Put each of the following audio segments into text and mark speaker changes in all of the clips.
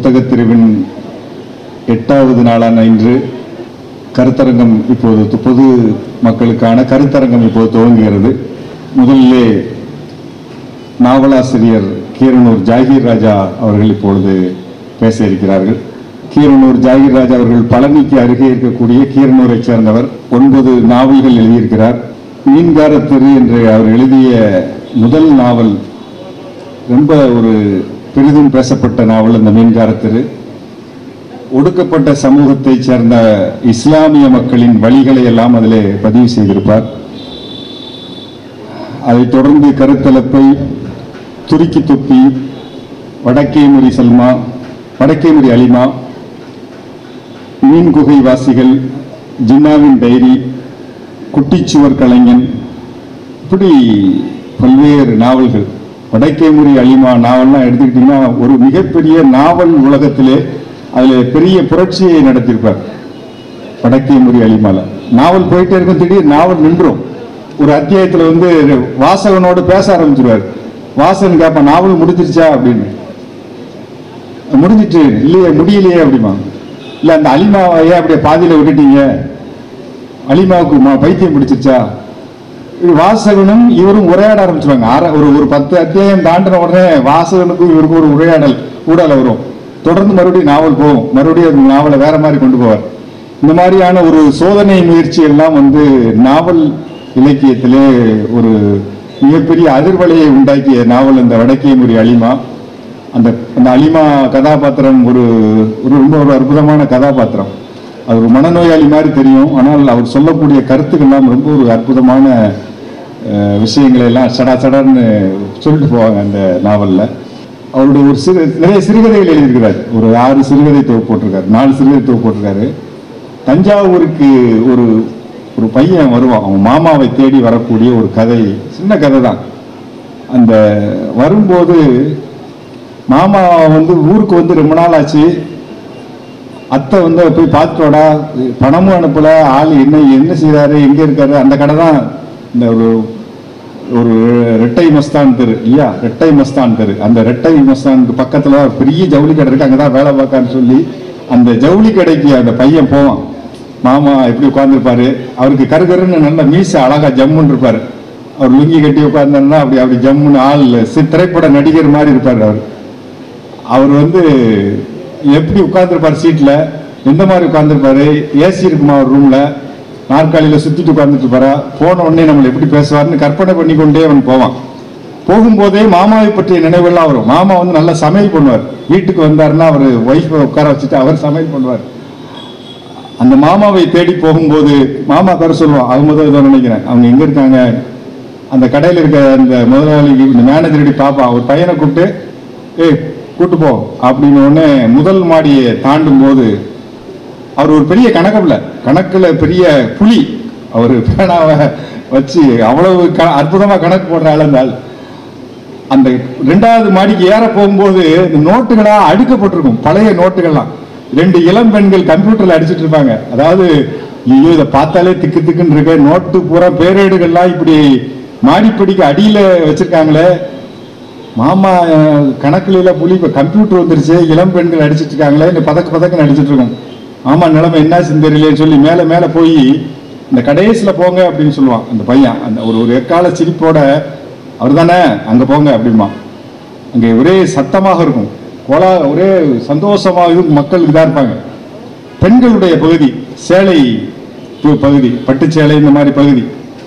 Speaker 1: புத்தகத் திருவின் எட்டாவது நாளான இன்று கருத்தரங்கம் இப்போது து- பொது மக்களுக்கான கருத்தரங்கம் இப்போது துவங்குகிறது முதலிலே நாவலாசிரியர் கீரனூர் ஜாகீர் ராஜா அவர்கள் இப்பொழுது பேச இருக்கிறார்கள் கீரனூர் ஜாகீர் ராஜா அவர்கள் பழனிக்கு அருகே இருக்கக்கூடிய கீரனூரைச் சேர்ந்தவர் ஒன்பது நாவல்கள் எழுதியிருக்கிறார் மீன்கார தெரு என்று அவர் எழுதிய முதல் நாவல் ரொம்ப ஒரு பெரிதும் பேசப்பட்ட நாவல் இந்த மீன்கார தெரு ஒடுக்கப்பட்ட சமூகத்தைச் சேர்ந்த இஸ்லாமிய மக்களின் வழிகளை எல்லாம் அதிலே பதிவு செய்திருப்பார் அதைத் தொடர்ந்து கருத்தலப்பை துருக்கி தொப்பி வடக்கேமுரி சல்மா வடக்கேமுரி அலிமா மீன் குகை வாசிகள் ஜின்னாவின் டைரி குட்டிச்சுவர் கலைஞன் இப்படி பல்வேறு நாவல்கள் வடக்கேமுரி அலிமா நாவல்லாம் எடுத்துக்கிட்டீங்கன்னா ஒரு மிகப்பெரிய நாவல் உலகத்திலே அதில் பெரிய புரட்சியை நடத்தியிருப்பார் வடக்கேமுரி அலிமால நாவல் போயிட்டே இருக்கும் திடீர் நாவல் நின்றும் ஒரு அத்தியாயத்தில் வந்து வாசகனோடு பேச ஆரம்பிச்சிருவார் வாசகன் கேட்பான் நாவல் முடிஞ்சிருச்சா அப்படின்னு முடிஞ்சிட்டு இல்லையே முடியலையே அப்படிமா இல்ல அந்த அலிமாவை ஏன் அப்படியே பாதியில விட்டுட்டீங்க அலிமாவுக்கு ம- பைத்தியம் பிடிச்சிருச்சா இது வாசகனும் இவரும் உரையாட ஆரம்பிச்சிருவாங்க ஆற- ஒரு ஒரு பத்து அத்தியாயம் தாண்டின உடனே வாசகனுக்கும் இவருக்கும் ஒரு உரையாடல் ஊடால வரும் தொடர்ந்து மறுபடியும் நாவல் போகும் மறுபடியும் அந்த நாவலை வேற மாதிரி கொண்டு போவார் இந்த மாதிரியான ஒரு சோதனை முயற்சி எல்லாம் வந்து நாவல் இலக்கியத்திலே ஒரு மிகப்பெரிய அதிர்வலையை உண்டாக்கிய நாவல் இந்த வடக்கேமுரி அலிமா அந்த அந்த அலிமா கதாபாத்திரம் ஒரு ஒரு ரொம்ப ஒரு அற்புதமான கதாபாத்திரம் அது ஒரு மனநோயாளி மாதிரி தெரியும் ஆனால் அவர் சொல்லக்கூடிய கருத்துக்கள்லாம் ரொம்ப ஒரு அற்புதமான அஹ், விஷயங்களை எல்லாம் சடா சடன்னு சொல்லிட்டு போவாங்க அந்த நாவல்ல அவருடைய ஒரு சிறு நிறைய சிறுகதைகள் எழுதியிருக்கிறார் ஒரு ஆறு சிறுகதை தொகுப்பு போட்டிருக்காரு நாலு சிறுகதை தொகுப்பு போட்டிருக்காரு தஞ்சாவூருக்கு ஒரு ஒரு பையன் வருவான் அவன் மாமாவை தேடி வரக்கூடிய ஒரு கதை சின்ன கதை தான் அந்த வரும்போது மாமா வந்து ஊருக்கு வந்து ரொம்ப நாள் ஆச்சு அத்தை வந்து போய் பார்த்துட்டோடா பணமும் அனுப்பல ஆள் என்ன என்ன செய்றாரு எங்க இருக்காரு அந்த கடை தான் இந்த ஒரு ஒரு ரெட்டை மஸ்தான் தெரு இல்லையா ரெட்டை மஸ்தான் தெரு அந்த ரெட்டை மஸ்தானுக்கு பக்கத்துல ஒரு பெரிய ஜவுளி கடை இருக்கு அங்கதான் வேலை பார்க்கான்னு சொல்லி அந்த ஜவுளி கடைக்கு அந்த பையன் போவான் மாமா எப்படி உட்கார்ந்துருப்பாரு அவருக்கு கருகருன்னு நல்ல மீச அழகா ஜம்முன்னு இருப்பாரு அவர் லுங்கி கட்டி உட்கார்ந்தாருன்னா அப்படி அப்படி ஜம்முன்னு ஆள் சி- திரைப்பட நடிகர் மாதிரி இருப்பாரு அவர் அவர் வந்து எப்படி உட்கார்ந்துருப்பார் சீட்ல எந்த மாதிரி உட்கார்ந்துருப்பாரு ஏசி இருக்குமா அவர் ரூம்ல நாற்காலியில சுத்திட்டு உட்கார்ந்துட்டு இருப்பாரா போன உடனே நம்மளை எப்படி பேசுவார்னு கற்பனை பண்ணி கொண்டே அவன் போவான் போகும்போதே மாமாவை பற்றிய நினைவெல்லாம் வரும் மாமா வந்து நல்லா சமையல் பண்ணுவார் வீட்டுக்கு வந்தாருன்னா அவர் ஒய்ஃபை உட்கார வச்சுட்டு அவர் சமையல் பண்ணுவார் அந்த மாமாவை தேடி போகும்போது மாமா கரு சொல்லுவான் அவங்க முதல் ஏதோ நினைக்கிறேன் அவங்க எங்க இருக்காங்க அந்த கடையில் இருக்க அந்த முதலாளி இந்த மேனேஜர் பாப்பா ஒரு பையனை கூப்பிட்டு ஏய் கூட்டு போ அப்படின்னு உடனே முதல் மாடியை தாண்டும் போது அவர் ஒரு பெரிய கணக்கப்புல கணக்குல பெரிய புலி அவர் பேனாவை வச்சு அவ்வளவு க- அற்புதமா கணக்கு போடுற ஆள் அந்த ஆள் அந்த ரெண்டாவது மாடிக்கு ஏற போகும்போது இந்த நோட்டுகளா அடுக்கப்பட்டிருக்கும் பழைய நோட்டுகள்லாம் ரெண்டு இளம் பெண்கள் கம்ப்யூட்டர்ல அடிச்சிட்டு இருப்பாங்க அதாவது ஐயோ இதை பார்த்தாலே திக்கு திக்குன்னு இருக்கு நோட்டு பூரா பேரேடுகள்லாம் இப்படி மாடிப்படிக்கு அடியில வச்சிருக்காங்களே மாமா அஹ், கணக்குல எல்லாம் புலி இப்ப கம்ப்யூட்டர் வந்துருச்சு இளம் பெண்கள் அடிச்சிட்டு இருக்காங்களே இந்த பதக்க பதக்கன்னு அடிச்சிட்டு இருக்கோம் ஆமா நிலைமை என்னாச்சுன்னு தெரியலையேன்னு சொல்லி மேல மேல போய் இந்த கடைசியில போங்க அப்படின்னு சொல்லுவான் அந்த பையன் அந்த ஒரு ஒரு எக்கால சிரிப்போட அவர் தானே அங்க போங்க அப்படிமா அங்கே ஒரே சத்தமாக இருக்கும் கோலா ஒரே சந்தோஷமாக இருக்கும் மக்கள் இதா இருப்பாங்க பெண்களுடைய பகுதி சேலை பு- பகுதி பட்டு சேலை இந்த மாதிரி பகுதி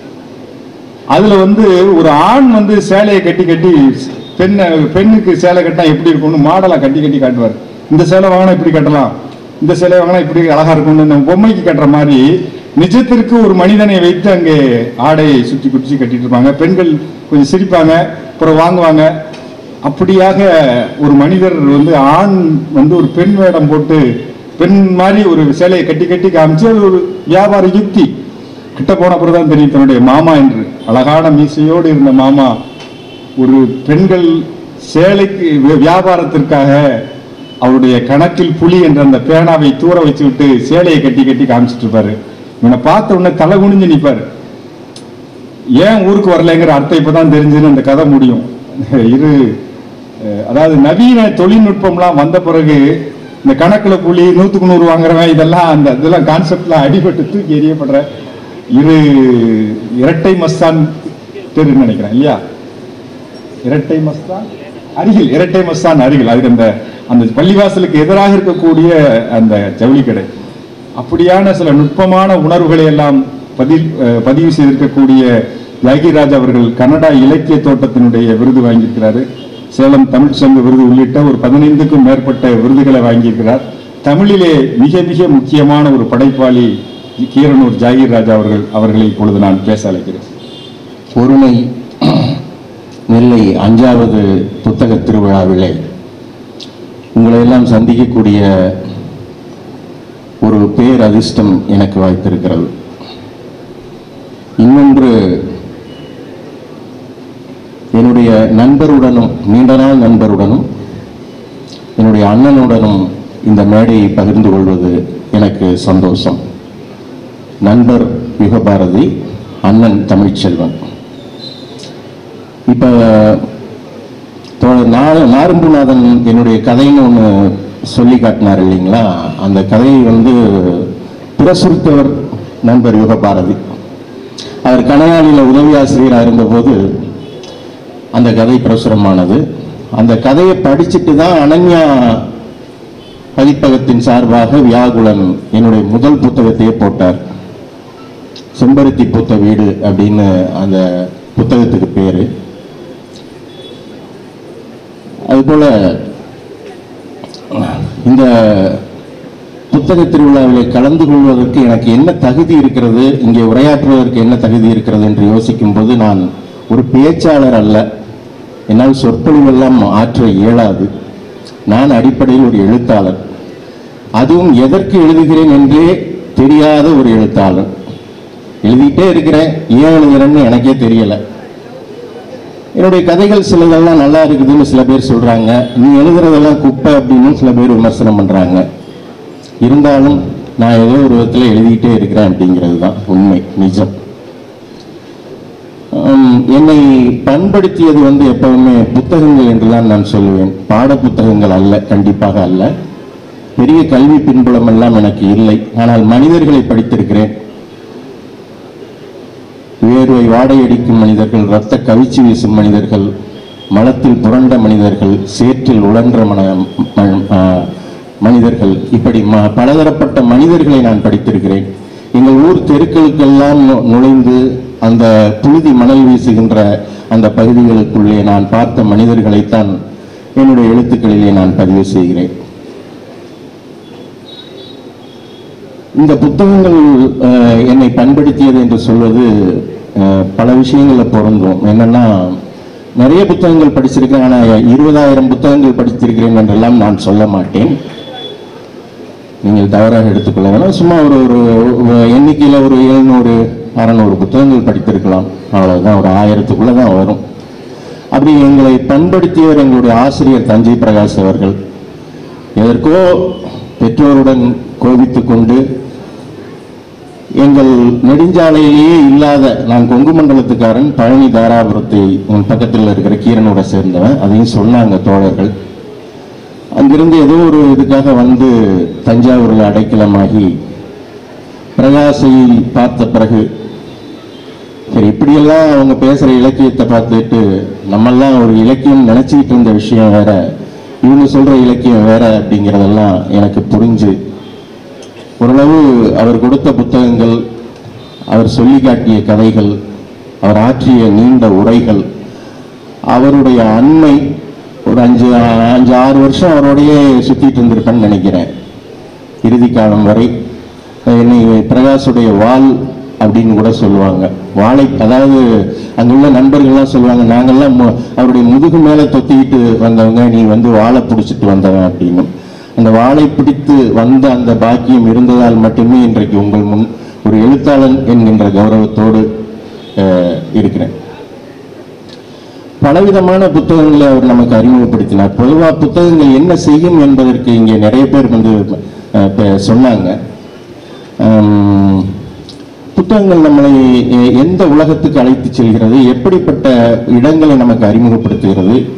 Speaker 1: அதுல வந்து ஒரு ஆண் வந்து சேலையை கட்டி கட்டி பெண்ணை பெண்ணுக்கு சேலை கட்டினா எப்படி இருக்கும்னு மாடலா கட்டி கட்டி காட்டுவார் இந்த சேலை வாங்கினா இப்படி கட்டலாம் இந்த சேலை வாங்கினா இப்படி அழகா இருக்கும்னு இந்த பொம்மைக்கு கட்டுற மாதிரி நிஜத்திற்கு ஒரு மனிதனை வைத்து அங்கே ஆடையை சுற்றி குச்சி கட்டிட்டு இருப்பாங்க பெண்கள் கொஞ்சம் சிரிப்பாங்க அப்புறம் வாங்குவாங்க அப்படியாக ஒரு மனிதர் வந்து ஆண் வந்து ஒரு பெண் வேடம் போட்டு பெண் மாதிரி ஒரு சேலையை கட்டி கட்டி காமிச்சு அது ஒரு வியாபார யுக்தி கிட்ட போன தான் தெரியும் தன்னுடைய மாமா என்று அழகான மீசையோடு இருந்த மாமா ஒரு பெண்கள் சேலைக்கு வி- வியாபாரத்திற்காக அவருடைய கணக்கில் புலி என்ற அந்த பேனாவை தூர வச்சு விட்டு சேலையை கட்டி கட்டி காமிச்சிட்டு இருப்பாரு இவனை பார்த்த உடனே தலை குனிஞ்சு நிப்பாரு ஏன் ஊருக்கு வரலைங்கிற அர்த்தம் இப்பதான் தெரிஞ்சுன்னு அந்த கதை முடியும் இரு அஹ், அதாவது நவீன தொழில்நுட்பம்லாம் வந்த பிறகு இந்த கணக்குல புள்ளி நூத்துக்கு நூறு வாங்குறவன் இதெல்லாம் அந்த இதெல்லாம் கான்செப்ட்லாம் அடிபட்டு தூக்கி எறியப்படுற இரு இரட்டை மஸ்தான் தெருன்னு நினைக்கிறேன் இல்லையா இரட்டை மஸ்தான் அருகில் இரட்டை மஸ்தான் அருகில் அது அந்த அந்த பள்ளிவாசலுக்கு எதிராக இருக்கக்கூடிய அந்த ஜவுளி கடை அப்படியான சில நுட்பமான உணர்வுகளை எல்லாம் பதில் அஹ், பதிவு செய்திருக்கக்கூடிய தியாகிராஜ் அவர்கள் கன்னடா இலக்கிய தோட்டத்தினுடைய விருது வாங்கியிருக்கிறாரு சேலம் தமிழ் சங்க விருது உள்ளிட்ட ஒரு பதினைந்துக்கும் மேற்பட்ட விருதுகளை வாங்கியிருக்கிறார் தமிழிலே மிக மிக முக்கியமான ஒரு படைப்பாளி கீரனூர் ஜாகிர் ராஜா அவர்கள் அவர்களை இப்பொழுது நான் பேச அழைக்கிறேன்
Speaker 2: பொறுமை நெல்லை அஞ்சாவது புத்தக திருவிழாவிலே உங்களை எல்லாம் சந்திக்கக்கூடிய ஒரு பேர் அதிர்ஷ்டம் எனக்கு வாய்த்திருக்கிறது இன்னொன்று என்னுடைய நண்பருடனும் நீண்ட நாள் நண்பருடனும் என்னுடைய அண்ணனுடனும் இந்த மேடையை பகிர்ந்து கொள்வது எனக்கு சந்தோஷம் நண்பர் யுகபாரதி அண்ணன் தமிழ்ச்செல்வன் இப்போ தோழர் நா- நாரும்புநாதன் என்னுடைய கதைன்னு ஒன்று சொல்லி காட்டினார் இல்லைங்களா அந்த கதையை வந்து பிரசுரித்தவர் நண்பர் யுகபாரதி அவர் கனையாளியில் உதவி ஆசிரியராக இருந்தபோது அந்த கதை பிரசுரமானது அந்த கதையை படிச்சுட்டு தான் அனன்யா பதிப்பகத்தின் சார்பாக வியாகுலன் என்னுடைய முதல் புத்தகத்தையே போட்டார் செம்பருத்தி பூத்த வீடு அப்படின்னு அந்த புத்தகத்துக்கு பேரு அதுபோல இந்த புத்தக திருவிழாவில் கலந்து கொள்வதற்கு எனக்கு என்ன தகுதி இருக்கிறது இங்கே உரையாற்றுவதற்கு என்ன தகுதி இருக்கிறது என்று யோசிக்கும் போது நான் ஒரு பேச்சாளர் அல்ல என்னால் சொற்பொழிவெல்லாம் ஆற்ற இயலாது நான் அடிப்படையில் ஒரு எழுத்தாளர் அதுவும் எதற்கு எழுதுகிறேன் என்றே தெரியாத ஒரு எழுத்தாளர் எழுதிட்டே இருக்கிறேன் ஏன் எழுதுறேன்னு எனக்கே தெரியல என்னுடைய கதைகள் சிலதெல்லாம் நல்லா இருக்குதுன்னு சில பேர் சொல்றாங்க நீ எழுதுறதெல்லாம் குப்பை அப்படின்னு சில பேர் விமர்சனம் பண்றாங்க இருந்தாலும் நான் ஏதோ ஒரு விதத்தில் எழுதிட்டே இருக்கிறேன் அப்படிங்கிறது தான் உண்மை நிஜம் உம், என்னை பண்படுத்தியது வந்து எப்பவுமே புத்தகங்கள் என்றுதான் நான் சொல்லுவேன் பாட புத்தகங்கள் அல்ல கண்டிப்பாக அல்ல பெரிய கல்வி பின்புலம் எல்லாம் எனக்கு இல்லை ஆனால் மனிதர்களை படித்திருக்கிறேன் வேர்வை வாடையடிக்கும் மனிதர்கள் இரத்த கவிச்சி வீசும் மனிதர்கள் மலத்தில் புரண்ட மனிதர்கள் சேற்றில் உழன்ற மன ம- ஆ, மனிதர்கள் இப்படி ம பலதரப்பட்ட மனிதர்களை நான் படித்திருக்கிறேன் எங்கள் ஊர் தெருக்களுக்கெல்லாம் நு- நுழைந்து அந்த புழுதி மணல் வீசுகின்ற அந்த பகுதிகளுக்குள்ளே நான் பார்த்த மனிதர்களைத்தான் என்னுடைய எழுத்துக்களிலே நான் பதிவு செய்கிறேன் இந்த புத்தகங்கள் அஹ், என்னை பண்படுத்தியது என்று சொல்வது அஹ், பல விஷயங்களில் பொருந்தும் என்னன்னா நிறைய புத்தகங்கள் படிச்சிருக்கேன் ஆனால் இருபதாயிரம் புத்தகங்கள் படித்திருக்கிறேன் என்றெல்லாம் நான் சொல்ல மாட்டேன் நீங்கள் தவறாக எடுத்துக்கொள்ள வேணாம் சும்மா ஒரு ஒரு எண்ணிக்கையில் ஒரு எழுநூறு அறநூறு புத்தகங்கள் படித்திருக்கலாம் அவ்வளவுதான் ஒரு ஆயிரத்துக்குள்ள தான் வரும் அப்படி எங்களை பண்படுத்தியவர் எங்களுடைய ஆசிரியர் தஞ்சை பிரகாஷ் அவர்கள் எதற்கோ பெற்றோருடன் கோபித்துக் கொண்டு எங்கள் நெடுஞ்சாலையிலேயே இல்லாத நான் கொங்கு மண்டலத்துக்காரன் பழனி தாராபுரத்தை உன் பக்கத்தில் இருக்கிற கீரனோட சேர்ந்தவன் அதையும் சொன்னாங்க தோழர்கள் அங்கிருந்து ஏதோ ஒரு இதுக்காக வந்து தஞ்சாவூரில் அடைக்கலமாகி பிரகாசை பார்த்த பிறகு சரி இப்படியெல்லாம் அவங்க பேசுற இலக்கியத்தை பார்த்துட்டு நம்மெல்லாம் ஒரு இலக்கியம் நினைச்சிட்டு இருந்த விஷயம் வேற இவங்க சொல்ற இலக்கியம் வேற அப்படிங்கிறதெல்லாம் எனக்கு புரிஞ்சு ஓரளவு அவர் கொடுத்த புத்தகங்கள் அவர் சொல்லி காட்டிய கதைகள் அவர் ஆற்றிய நீண்ட உரைகள் அவருடைய அண்மை ஒரு அஞ்சு அஞ்சு ஆறு வருஷம் அவரோடயே சுத்திட்டு இருந்திருப்பேன்னு நினைக்கிறேன் இறுதி காலம் வரை என்னை பிரகாஷுடைய வாள் அப்படின்னு கூட சொல்லுவாங்க வாழை அதாவது அங்குள்ள நண்பர்கள்லாம் சொல்லுவாங்க நாங்கெல்லாம் மு- அவருடைய முதுகு மேல தொத்திக்கிட்டு வந்தவங்க நீ வந்து வாழை பிடிச்சிட்டு வந்தவன் அப்படின்னு அந்த வாளை பிடித்து வந்த அந்த பாக்கியம் இருந்ததால் மட்டுமே இன்றைக்கு உங்கள் முன் ஒரு எழுத்தாளன் என்கின்ற கௌரவத்தோடு அஹ், இருக்கிறேன் பலவிதமான புத்தகங்களை அவர் நமக்கு அறிமுகப்படுத்தினார் பொதுவாக புத்தகங்கள் என்ன செய்யும் என்பதற்கு இங்கே நிறைய பேர் வந்து அஹ், இப்ப சொன்னாங்க ஆம், புத்தகங்கள் நம்மளை எ- எந்த உலகத்துக்கு அழைத்து செல்கிறது எப்படிப்பட்ட இடங்களை நமக்கு அறிமுகப்படுத்துகிறது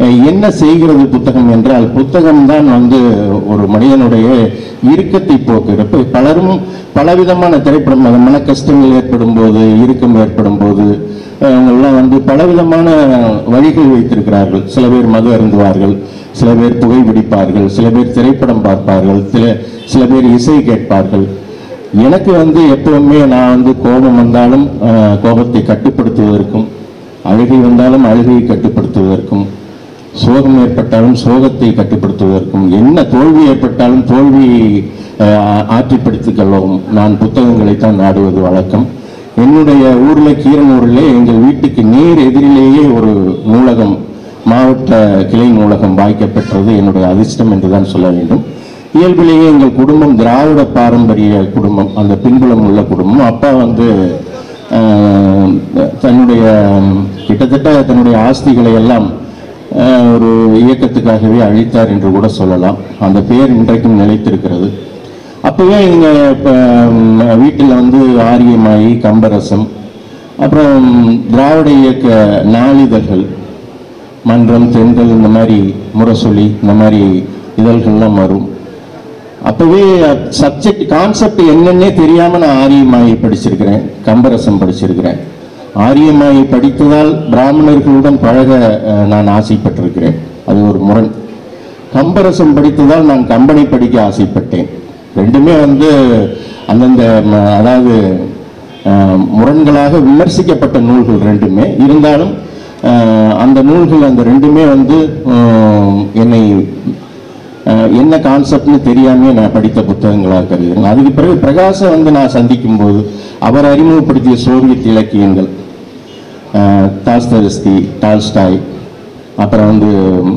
Speaker 2: அஹ், என்ன செய்கிறது புத்தகம் என்றால் புத்தகம் தான் வந்து ஒரு மனிதனுடைய இறுக்கத்தை போக்குகிறப்ப பலரும் பலவிதமான திரைப்படம் அது மன கஷ்டங்கள் ஏற்படும் போது இறுக்கம் ஏற்படும் போது அஹ், அவங்கெல்லாம் வந்து பலவிதமான வழிகள் வைத்திருக்கிறார்கள் சில பேர் மது அருந்துவார்கள் சில பேர் புகைப்பிடிப்பார்கள் சில பேர் திரைப்படம் பார்ப்பார்கள் சில சில பேர் இசை கேட்பார்கள் எனக்கு வந்து எப்பவுமே நான் வந்து கோபம் வந்தாலும் அஹ், கோபத்தை கட்டுப்படுத்துவதற்கும் அழுகை வந்தாலும் அழுகையை கட்டுப்படுத்துவதற்கும் சோகம் ஏற்பட்டாலும் சோகத்தை கட்டுப்படுத்துவதற்கும் என்ன தோல்வி ஏற்பட்டாலும் தோல்வியை அஹ், ஆற்றிப்படுத்திக் கொள்ளவும் நான் புத்தகங்களை தான் நாடுவது வழக்கம் என்னுடைய ஊர்ல கீரனூரிலே எங்கள் வீட்டுக்கு நேர் எதிரிலேயே ஒரு நூலகம் மாவட்ட கிளை நூலகம் வாய்க்கப்பெற்றது என்னுடைய அதிர்ஷ்டம் என்றுதான் சொல்ல வேண்டும் இயல்பிலேயே எங்கள் குடும்பம் திராவிட பாரம்பரிய குடும்பம் அந்த பின்புலம் உள்ள குடும்பம் அப்பா வந்து ஆஹ், தன்னுடைய கிட்டத்தட்ட தன்னுடைய ஆஸ்திகளை எல்லாம் ஆஹ், ஒரு இயக்கத்துக்காகவே அழித்தார் என்று கூட சொல்லலாம் அந்த பேர் இன்றைக்கும் நிலைத்திருக்கிறது அப்பவே எங்க இப்ப, ம், வீட்டில் வந்து ஆரியமாயி கம்பரசம் அப்புறம் திராவிட இயக்க நாளிதழ்கள் மன்றம் தென்றல் இந்த மாதிரி முரசொலி இந்த மாதிரி இதழ்கள்லாம் வரும் அப்பவே சப்ஜெக்ட் கான்செப்ட் என்னன்னே தெரியாம நான் ஆரியமாயை படிச்சிருக்கிறேன் கம்பரசம் படிச்சிருக்கிறேன் ஆரியமாயை படித்ததால் பிராமணர்களுடன் பழக அஹ், நான் ஆசைப்பட்டிருக்கிறேன் அது ஒரு முரண் கம்பரசம் படித்ததால் நான் கம்பனை படிக்க ஆசைப்பட்டேன் ரெண்டுமே வந்து அந்தந்த ம- அதாவது அஹ், முரண்களாக விமர்சிக்கப்பட்ட நூல்கள் ரெண்டுமே இருந்தாலும் அஹ், அந்த நூல்கள் அந்த ரெண்டுமே வந்து அஹ், என்னை அஹ், என்ன கான்செப்ட்னு தெரியாம நான் படித்த புத்தகங்களாக கருதுகிறேன் அதுக்கு பிறகு பிரகாசம் வந்து நான் சந்திக்கும் போது அவர் அறிமுகப்படுத்திய சோவியத் இலக்கியங்கள் அஹ், தாஸ்தவஸ்தி டால்ஸ்டாய் அப்புறம் வந்து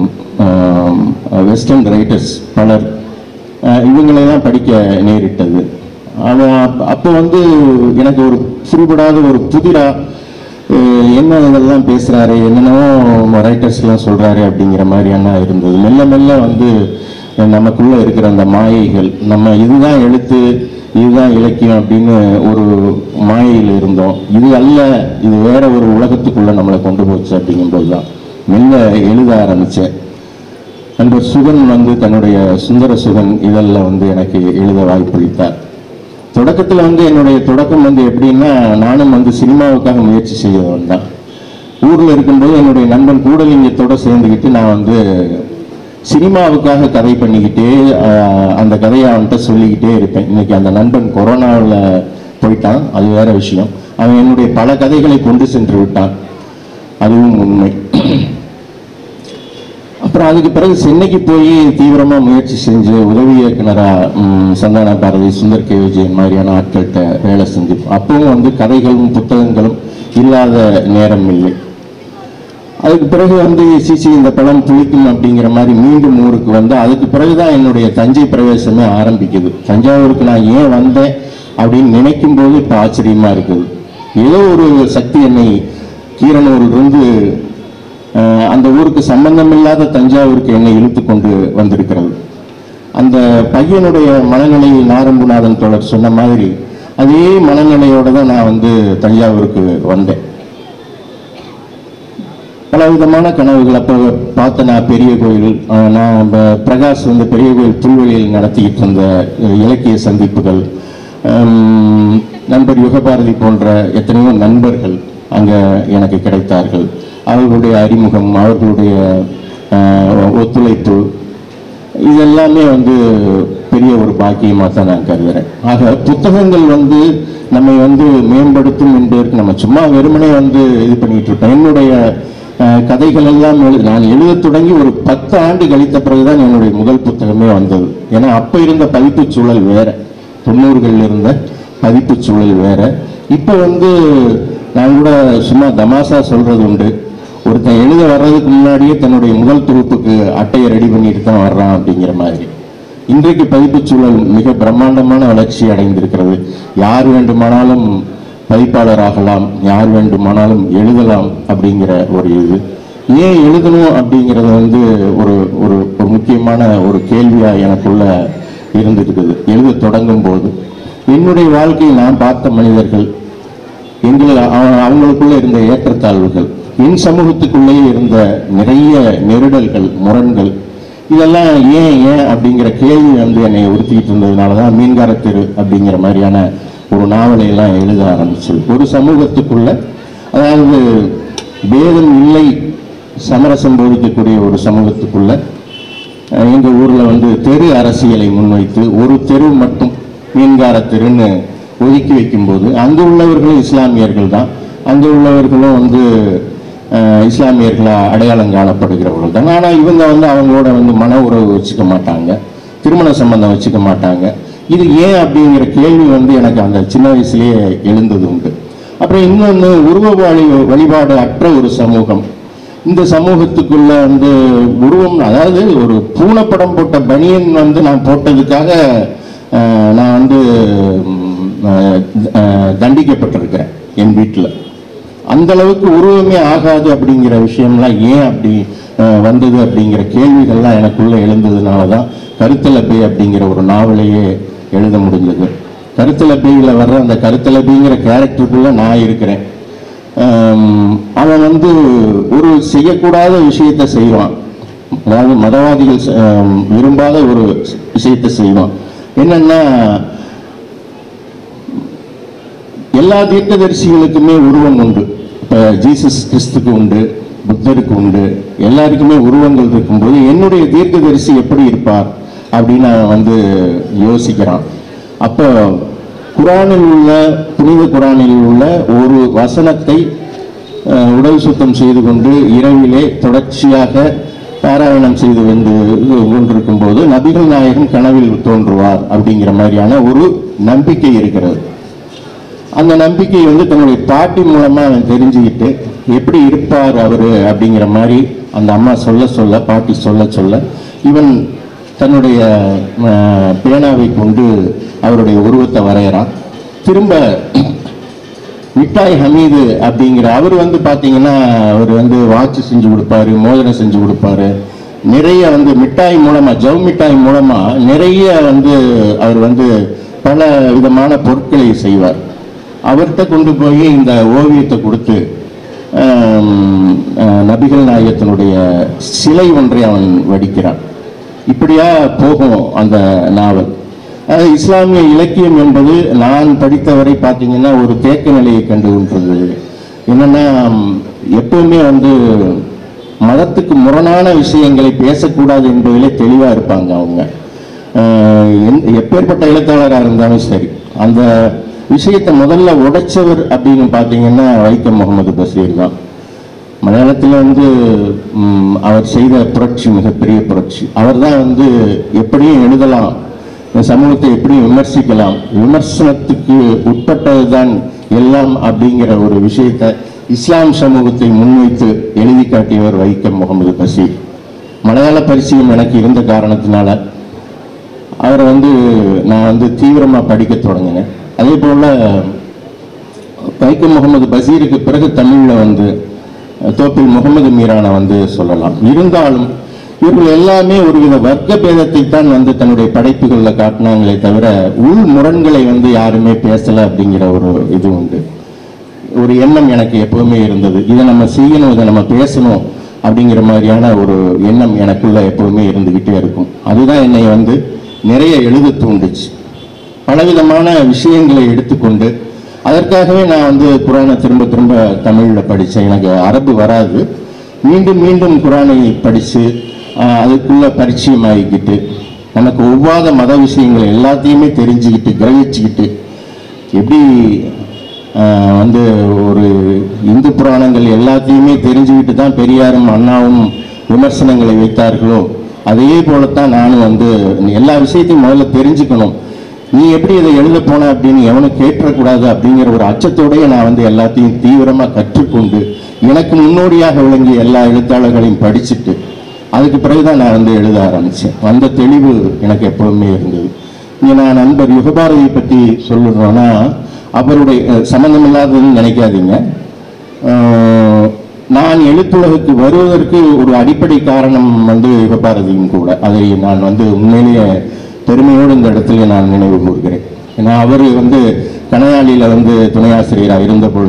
Speaker 2: வெஸ்டர்ன் ரைட்டர்ஸ் பலர் அஹ், இவங்களை தான் படிக்க நேரிட்டது அவன் அப்ப- அப்போ வந்து எனக்கு ஒரு புரிபடாத ஒரு புதிரா அஹ், என்ன இதெல்லாம் பேசுறாரு என்னென்னவோ ரைட்டர்ஸ் எல்லாம் சொல்றாரு அப்படிங்கிற மாதிரியான இருந்தது மெல்ல மெல்ல வந்து அஹ், நமக்குள்ள இருக்கிற அந்த மாயைகள் நம்ம இதுதான் எழுத்து இதுதான் இலக்கியம் அப்படின்னு ஒரு மாயையில் இருந்தோம் இது அல்ல இது வேற ஒரு உலகத்துக்குள்ள நம்மளை கொண்டு போச்சு அப்படிங்கும்போது தான் மெல்ல எழுத ஆரம்பிச்சேன் நண்பர் சுகன் வந்து தன்னுடைய சுந்தர சுகன் இதழில் வந்து எனக்கு எழுத வாய்ப்பளித்தார் தொடக்கத்தில் வந்து என்னுடைய தொடக்கம் வந்து எப்படின்னா நானும் வந்து சினிமாவுக்காக முயற்சி செய்தவன் தான் ஊரில் இருக்கும்போது என்னுடைய நண்பன் கூடலிங்கத்தோட சேர்ந்துக்கிட்டு நான் வந்து சினிமாவுக்காக கதை பண்ணிக்கிட்டே ஆஹ், அந்த கதையை அவன்கிட்ட சொல்லிக்கிட்டே இருப்பேன் இன்னைக்கு அந்த நண்பன் கொரோனாவில் போயிட்டான் அது வேற விஷயம் அவன் என்னுடைய பல கதைகளை கொண்டு சென்று விட்டான் அதுவும் உண்மை அப்புறம் அதுக்கு பிறகு சென்னைக்கு போய் தீவிரமா முயற்சி செஞ்சு உதவி இயக்குனரா ம், சந்தான பாரதி சுந்தர் கே விஜயன் மாதிரியான ஆட்கள்கிட்ட வேலை செஞ்சு அப்பவும் வந்து கதைகளும் புத்தகங்களும் இல்லாத நேரம் இல்லை அதுக்கு பிறகு வந்து சிசி இந்த படம் புளிக்கும் அப்படிங்கிற மாதிரி மீண்டும் ஊருக்கு வந்து அதுக்கு பிறகுதான் என்னுடைய தஞ்சை பிரவேசமே ஆரம்பிக்குது தஞ்சாவூருக்கு நான் ஏன் வந்தேன் அப்படின்னு நினைக்கும் போது இப்போ ஆச்சரியமா இருக்குது ஏதோ ஒரு சக்தி என்னை கீரனூரிலிருந்து அஹ், அந்த ஊருக்கு சம்பந்தமில்லாத தஞ்சாவூருக்கு என்னை இழுத்து கொண்டு வந்திருக்கிறது அந்த பையனுடைய மனநிலை நாரம்புநாதன் தோழர் சொன்ன மாதிரி அதே மனநிலையோட தான் நான் வந்து தஞ்சாவூருக்கு வந்தேன் பல விதமான கனவுகள் அப்போ பார்த்த நான் பெரிய கோயில் அஹ், நான் ப- பிரகாஷ் வந்து பெரிய கோயில் புல்வெளியில் நடத்திக்கிட்டு இருந்த அஹ், இலக்கிய சந்திப்புகள் ஹம், நண்பர் யுகபாரதி போன்ற எத்தனையோ நண்பர்கள் அங்கே எனக்கு கிடைத்தார்கள் அவர்களுடைய அறிமுகம் அவர்களுடைய அஹ், ஒத்துழைப்பு இது எல்லாமே வந்து பெரிய ஒரு பாக்கியமாக தான் நான் கருதுறேன் ஆக புத்தகங்கள் வந்து நம்மை வந்து மேம்படுத்தும் என்பதற்கு நம்ம சும்மா வெறுமனே வந்து இது பண்ணிட்டு இருக்கோம் என்னுடைய அஹ், கதைகள் எல்லாம் எழு நான் எழுதத் தொடங்கி ஒரு பத்து ஆண்டு கழித்த பிறகுதான் என்னுடைய முதல் புத்தகமே வந்தது ஏன்னா அப்ப இருந்த பதிப்புச் சூழல் வேற தொண்ணூறுகளில் இருந்த பதிப்புச் சூழல் வேற இப்போ வந்து நான் கூட சும்மா தமாசா சொல்றது உண்டு ஒருத்தன் எழுத வர்றதுக்கு முன்னாடியே தன்னுடைய முதல் தொகுப்புக்கு அட்டையை ரெடி பண்ணிட்டு தான் வர்றான் அப்படிங்கிற மாதிரி இன்றைக்கு பதிப்புச் சூழல் மிக பிரம்மாண்டமான வளர்ச்சி அடைந்திருக்கிறது யார் வேண்டுமானாலும் பதிப்பாளர் ஆகலாம் யார் வேண்டுமானாலும் எழுதலாம் அப்படிங்கிற ஒரு இது ஏன் எழுதணும் அப்படிங்கிறது வந்து ஒரு ஒரு ஒரு முக்கியமான ஒரு கேள்வியா எனக்குள்ள இருந்திருக்குது எழுத தொடங்கும் போது என்னுடைய வாழ்க்கையை நான் பார்த்த மனிதர்கள் எங்களை அவ- அவங்களுக்குள்ள இருந்த ஏற்றத்தாழ்வுகள் என் சமூகத்துக்குள்ளேயே இருந்த நிறைய நெருடல்கள் முரண்கள் இதெல்லாம் ஏன் ஏன் அப்படிங்கிற கேள்வி வந்து என்னை உறுத்திக்கிட்டு இருந்ததுனால தான் மீன்கார தெரு அப்படிங்கிற மாதிரியான ஒரு நாவலை எல்லாம் எழுத ஆரம்பிச்சு ஒரு சமூகத்துக்குள்ள அதாவது பேதம் இல்லை சமரசம் போதிக்கக்கூடிய ஒரு சமூகத்துக்குள்ள அஹ், எங்க ஊர்ல வந்து தெரு அரசியலை முன்வைத்து ஒரு தெரு மட்டும் மீன்கார தெருன்னு ஒதுக்கி வைக்கும்போது அங்கு உள்ளவர்களும் இஸ்லாமியர்கள் தான் அங்கு உள்ளவர்களும் வந்து அஹ், இஸ்லாமியர்களா அடையாளம் காணப்படுகிறவர்கள் தான் ஆனால் இவங்க வந்து அவங்களோட வந்து மன உறவு வச்சுக்க மாட்டாங்க திருமண சம்பந்தம் வச்சுக்க மாட்டாங்க இது ஏன் அப்படிங்கிற கேள்வி வந்து எனக்கு அந்த சின்ன வயசுலயே எழுந்தது உண்டு அப்புறம் இன்னொன்று உருவ வழி வழிபாடு அற்ற ஒரு சமூகம் இந்த சமூகத்துக்குள்ள வந்து உருவம் அதாவது ஒரு பூனைப்படம் போட்ட பனியன் வந்து நான் போட்டதுக்காக அஹ், நான் வந்து ம், அஹ், அஹ், தண்டிக்கப்பட்டிருக்கிறேன் என் வீட்டில் அந்த அளவுக்கு உருவமே ஆகாது அப்படிங்கிற விஷயம்லாம் ஏன் அப்படி அஹ், வந்தது அப்படிங்கிற கேள்விகள்லாம் எனக்குள்ள எழுந்ததுனால தான் கருத்தலப்பை அப்படிங்கிற ஒரு நாவலையே எழுத முடிஞ்சது கருத்தலப்பையில் வர்ற அந்த கருத்தலப்பைங்கிற கேரக்டருக்குள்ள நான் இருக்கிறேன் ஆம், அவன் வந்து ஒரு செய்யக்கூடாத விஷயத்தை செய்வான் அதாவது மதவாதிகள் செ- ஆம், விரும்பாத ஒரு விஷயத்தை செய்வான் என்னன்னா எல்லா தீர்க்கதரிசிகளுக்குமே உருவம் உண்டு இப்போ ஜீசஸ் கிறிஸ்துக்கு உண்டு புத்தருக்கு உண்டு எல்லாருக்குமே உருவங்கள் இருக்கும்போது என்னுடைய தீர்க்கதரிசி எப்படி இருப்பார் அப்படின்னு அவன் வந்து யோசிக்கிறான் அப்போ குரானில் உள்ள புனித குரானில் உள்ள ஒரு வசனத்தை அஹ், உடல் சுத்தம் செய்து கொண்டு இரவிலே தொடர்ச்சியாக பாராயணம் செய்து வந்து கொண்டிருக்கும் போது நபிகள் நாயகம் கனவில் தோன்றுவார் அப்படிங்கிற மாதிரியான ஒரு நம்பிக்கை இருக்கிறது அந்த நம்பிக்கை வந்து தன்னுடைய பாட்டி மூலமா அவன் தெரிஞ்சுக்கிட்டு எப்படி இருப்பார் அவரு அப்படிங்கிற மாதிரி அந்த அம்மா சொல்ல சொல்ல பாட்டி சொல்ல சொல்ல இவன் தன்னுடைய அஹ், பேனாவை கொண்டு அவருடைய உருவத்தை வரையறான் திரும்ப மிட்டாய் ஹமீது அப்படிங்கிற அவர் வந்து பார்த்தீங்கன்னா அவர் வந்து வாட்ச் செஞ்சு கொடுப்பாரு மோதிரம் செஞ்சு கொடுப்பாரு நிறைய வந்து மிட்டாய் மூலமா ஜவ் மிட்டாய் மூலமா நிறைய வந்து அவர் வந்து பல விதமான பொருட்களை செய்வார் அவர்கிட்ட கொண்டு போய் இந்த ஓவியத்தை கொடுத்து ஆம், அஹ், நபிகள் நாயகத்தினுடைய சிலை ஒன்றை அவன் வடிக்கிறான் இப்படியா போகும் அந்த நாவல் அதாவது இஸ்லாமிய இலக்கியம் என்பது நான் படித்தவரை பார்த்தீங்கன்னா ஒரு தேக்க நிலையை கண்டு கொண்டிருந்தது என்னன்னா ம், எப்பவுமே வந்து மதத்துக்கு முரணான விஷயங்களை பேசக்கூடாது என்பதிலே தெளிவாக இருப்பாங்க அவங்க அஹ், எந்த- எப்பேற்பட்ட எழுத்தாளராக இருந்தாலும் சரி அந்த விஷயத்தை முதல்ல உடைச்சவர் அப்படின்னு பார்த்தீங்கன்னா வைக்கம் முகமது பஷீர் தான் மலையாளத்தில் வந்து ம், அவர் செய்த புரட்சி மிகப்பெரிய புரட்சி அவர் தான் வந்து எப்படியும் எழுதலாம் இந்த சமூகத்தை எப்படியும் விமர்சிக்கலாம் விமர்சனத்துக்கு உட்பட்டதுதான் எல்லாம் அப்படிங்கிற ஒரு விஷயத்தை இஸ்லாம் சமூகத்தை முன்வைத்து எழுதி காட்டியவர் வைக்கம் முகமது பஷீர் மலையாள பரிச்சயம் எனக்கு இருந்த காரணத்தினால அவரை வந்து நான் வந்து தீவிரமாக படிக்க தொடங்கினேன் அதே போல் வைக்கம் முகமது பஷீருக்கு பிறகு தமிழில் வந்து அஹ், தோப்பில் முகமது மீரானை வந்து சொல்லலாம் இருந்தாலும் இவர்கள் எல்லாமே ஒருவித வர்க்க பேதத்தை தான் வந்து தன்னுடைய படைப்புகளில் காட்டினாங்களே தவிர உள் முரண்களை வந்து யாருமே பேசலை அப்படிங்கிற ஒரு இது உண்டு ஒரு எண்ணம் எனக்கு எப்பவுமே இருந்தது இதை நம்ம செய்யணும் இதை நம்ம பேசணும் அப்படிங்கிற மாதிரியான ஒரு எண்ணம் எனக்குள்ள எப்பவுமே இருந்துகிட்டே இருக்கும் அதுதான் என்னை வந்து நிறைய எழுத தூண்டுச்சு பலவிதமான விஷயங்களை எடுத்துக்கொண்டு அதற்காகவே நான் வந்து குரானை திரும்ப திரும்ப தமிழில் படித்தேன் எனக்கு அரபு வராது மீண்டும் மீண்டும் குரானை படித்து அதுக்குள்ள பரிச்சயம் ஆகிக்கிட்டு நமக்கு ஒவ்வாத மத விஷயங்களை எல்லாத்தையுமே தெரிஞ்சுக்கிட்டு கிரகிச்சுக்கிட்டு எப்படி ஆஹ், வந்து ஒரு இந்து புராணங்கள் எல்லாத்தையுமே தெரிஞ்சுக்கிட்டு தான் பெரியாரும் அண்ணாவும் விமர்சனங்களை வைத்தார்களோ அதே போலத்தான் நானும் வந்து எல்லா விஷயத்தையும் முதல்ல தெரிஞ்சுக்கணும் நீ எப்படி இதை எழுத போன அப்படின்னு எவனும் கேட்டுறக்கூடாது அப்படிங்கிற ஒரு அச்சத்தோடயே நான் வந்து எல்லாத்தையும் தீவிரமாக கற்றுக்கொண்டு எனக்கு முன்னோடியாக விளங்கிய எல்லா எழுத்தாளர்களையும் படிச்சுட்டு அதுக்கு பிறகுதான் நான் வந்து எழுத ஆரம்பித்தேன் அந்த தெளிவு எனக்கு எப்பவுமே இருந்தது இங்கே நான் நண்பர் யுகபாரதியை பற்றி சொல்லணும்னா அவருடைய அஹ், சம்பந்தமில்லாததுன்னு நினைக்காதீங்க அஹ், நான் எழுத்துலகுக்கு வருவதற்கு ஒரு அடிப்படை காரணம் வந்து யுகபாரதியும் கூட அதை நான் வந்து உண்மையிலேயே பெருமையோடு இந்த இடத்துல நான் நினைவு கூறுகிறேன் ஏன்னா அவர் வந்து கனையாளியில் வந்து துணை ஆசிரியராக இருந்த பொழுது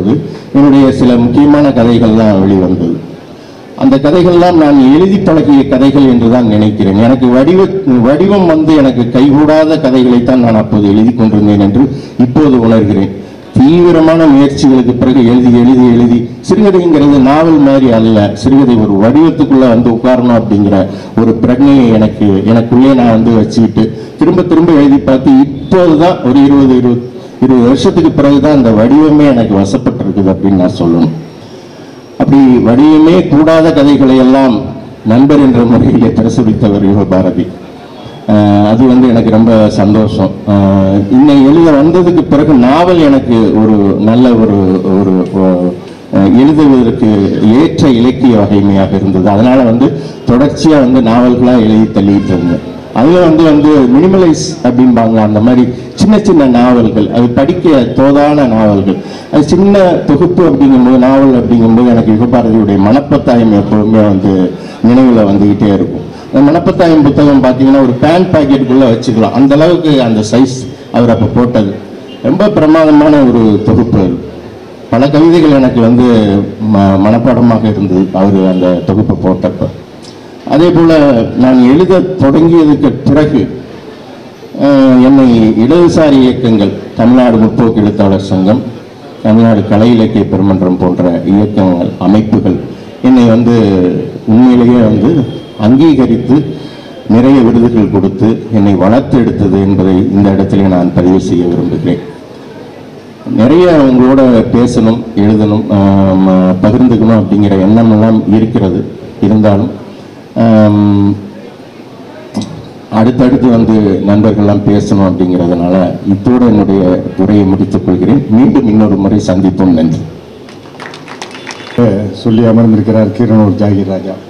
Speaker 2: என்னுடைய சில முக்கியமான கதைகள்லாம் வெளிவந்தது அந்த கதைகள்லாம் நான் எழுதி பழகிய கதைகள் என்று தான் நினைக்கிறேன் எனக்கு வடிவ வடிவம் வந்து எனக்கு கைகூடாத கதைகளைத்தான் நான் அப்போது எழுதி கொண்டிருந்தேன் என்று இப்போது உணர்கிறேன் தீவிரமான முயற்சிகளுக்கு பிறகு எழுதி எழுதி எழுதி சிறுகதைங்கிறது நாவல் மாதிரி அல்ல சிறுகதை ஒரு வடிவத்துக்குள்ள வந்து உட்காரணும் அப்படிங்கிற ஒரு பிரஜையை எனக்கு எனக்குள்ளே நான் வந்து வச்சுக்கிட்டு திரும்ப திரும்ப எழுதி பார்த்து இப்போதுதான் ஒரு இருபது இருபது இருபது வருஷத்துக்கு பிறகுதான் அந்த வடிவமே எனக்கு வசப்பட்டிருக்குது அப்படின்னு நான் சொல்லணும் அப்படி வடிவமே கூடாத கதைகளை எல்லாம் நண்பர் என்ற முறையிலே பிரசுரித்தவர் யுகபாரதி ஆஹ் அது வந்து எனக்கு ரொம்ப சந்தோஷம் ஆஹ் இன்னை எழுத வந்ததுக்கு பிறகு நாவல் எனக்கு ஒரு நல்ல ஒரு ஒரு ஆஹ் எழுதுவதற்கு ஏற்ற இலக்கிய வகைமையாக இருந்தது அதனால வந்து தொடர்ச்சியா வந்து நாவல்களா எழுதி தள்ளிட்டு இருந்தேன் அதுல வந்து வந்து மினிமலைஸ் அப்படிம்பாங்க அந்த மாதிரி சின்ன சின்ன நாவல்கள் அது படிக்க தோதான நாவல்கள் அது சின்ன தொகுப்பு அப்படிங்கும்போது நாவல் அப்படிங்கும்போது எனக்கு யுகபாரதியுடைய மனப்பத்தாயம் எப்பவுமே வந்து நினைவுல வந்துகிட்டே இருக்கும் அந்த மனப்பத்தாயம் புத்தகம் பார்த்தீங்கன்னா ஒரு பேண்ட் பாக்கெட்டுக்குள்ள வச்சுக்கலாம் அந்த அளவுக்கு அந்த சைஸ் அவர் அப்போ போட்டது ரொம்ப பிரமாதமான ஒரு தொகுப்பு அது பல கவிதைகள் எனக்கு வந்து ம மனப்பாடமாக இருந்தது அவர் அந்த தொகுப்பை போட்டப்ப அதே போல நான் எழுத தொடங்கியதுக்கு பிறகு அஹ், என்னை இடதுசாரி இயக்கங்கள் தமிழ்நாடு முற்போக்கு எழுத்தாளர் சங்கம் தமிழ்நாடு கலை இலக்கிய பெருமன்றம் போன்ற இயக்கங்கள் அமைப்புகள் என்னை வந்து உண்மையிலேயே வந்து அங்கீகரித்து நிறைய விருதுகள் கொடுத்து என்னை வளர்த்து எடுத்தது என்பதை இந்த இடத்திலே நான் பதிவு செய்ய விரும்புகிறேன் நிறைய உங்களோட பேசணும் எழுதணும் ஆம், பகிர்ந்துக்கணும் அப்படிங்கிற எண்ணம் எல்லாம் இருக்கிறது இருந்தாலும் ஆம், அடுத்தடுத்து வந்து நண்பர்கள்லாம் பேசணும் அப்படிங்கிறதுனால இத்தோடு என்னுடைய உரையை முடித்துக் கொள்கிறேன் மீண்டும் இன்னொரு முறை சந்திப்போம் நன்றி
Speaker 1: சொல்லி அமர்ந்திருக்கிறார் கீரனூர் ஜாகிர் ராஜா